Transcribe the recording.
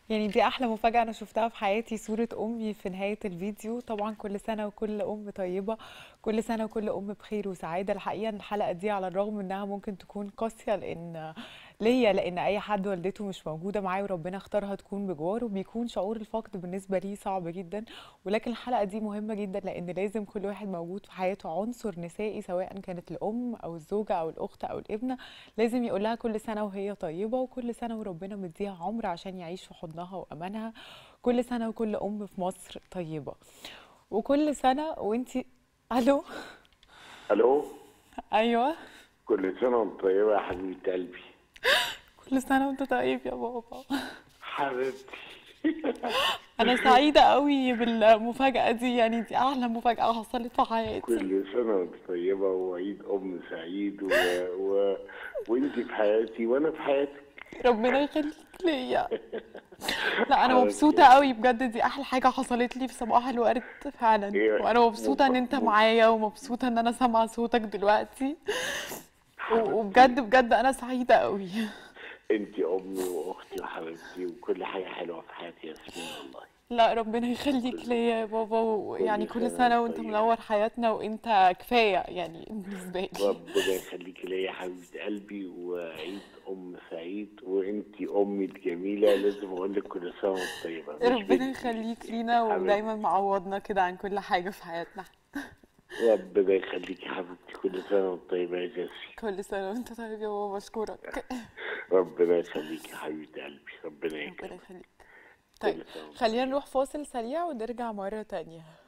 يعني دي احلى مفاجأة انا شفتها في حياتي صورة امي في نهاية الفيديو طبعا كل سنة وكل ام طيبة كل سنة وكل ام بخير وسعادة الحقيقة إن الحلقة دي على الرغم انها ممكن تكون قاسية لان ليا لان اي حد والدته مش موجودة معاه وربنا اختارها تكون بجواره بيكون شعور الفقد بالنسبة لي صعب جدا ولكن الحلقة دي مهمة جدا لان لازم كل واحد موجود في حياته عنصر نسائي سواء كانت الام او الزوجة او الاخت او الابنة لازم يقول لها كل سنة وهي طيبة وكل سنة وربنا مديها عمر عشان يعيش في حضنها وأمانها كل سنة وكل أم في مصر طيبة وكل سنة وانتي ألو الو أيوة كل سنه وانت طيبه يا حبيبه قلبي كل سنة وانت طيب يا بابا حبيبتي أنا سعيدة قوي بالمفاجأة دي يعني دي أحلى مفاجأة حصلت في حياتي كل سنه وانت طيبه وعيد ام سعيد و... و... وانت في حياتي وانا في حياتك ربنا يخليك ليا لا أنا حبيبتي. مبسوطة قوي بجد دي أحلى حاجة حصلت لي في صباح الورد فعلا إيه، وأنا مبسوطة إن أنت مب- معايا ومبسوطة إن أنا سامعة صوتك دلوقتي و- وبجد بجد أنا سعيدة قوي انت امي واختي وحبيبتي وكل حاجه حلوه في حياتي يا ياسمين والله لا ربنا يخليك ليا يا بابا ويعني كل كل سنة سنة وانت وانت طيب. منور حياتنا وانت كفاية يعني بالنسبة لي ربنا يخليكي ليا يا حبيبه قلبي وعيد ام سعيد وانت امي الجميله لازم اقول لك كل سنه وانت طيبه مش ربنا بنتي. يخليك لينا حبيبتي. ودايما معوضنا كده عن كل حاجة في حياتنا ربنا يخليكي يا حبيبتي كل سنه وانت طيبه يا جاسي كل سنة وانت طيب يا بابا اشكرك ربنا يخليك يا حبيبة قلبي ربنا ربنا يكرمك يخليك طيب كل سنة وانت خلينا نروح فاصل سريع ونرجع مرة تانية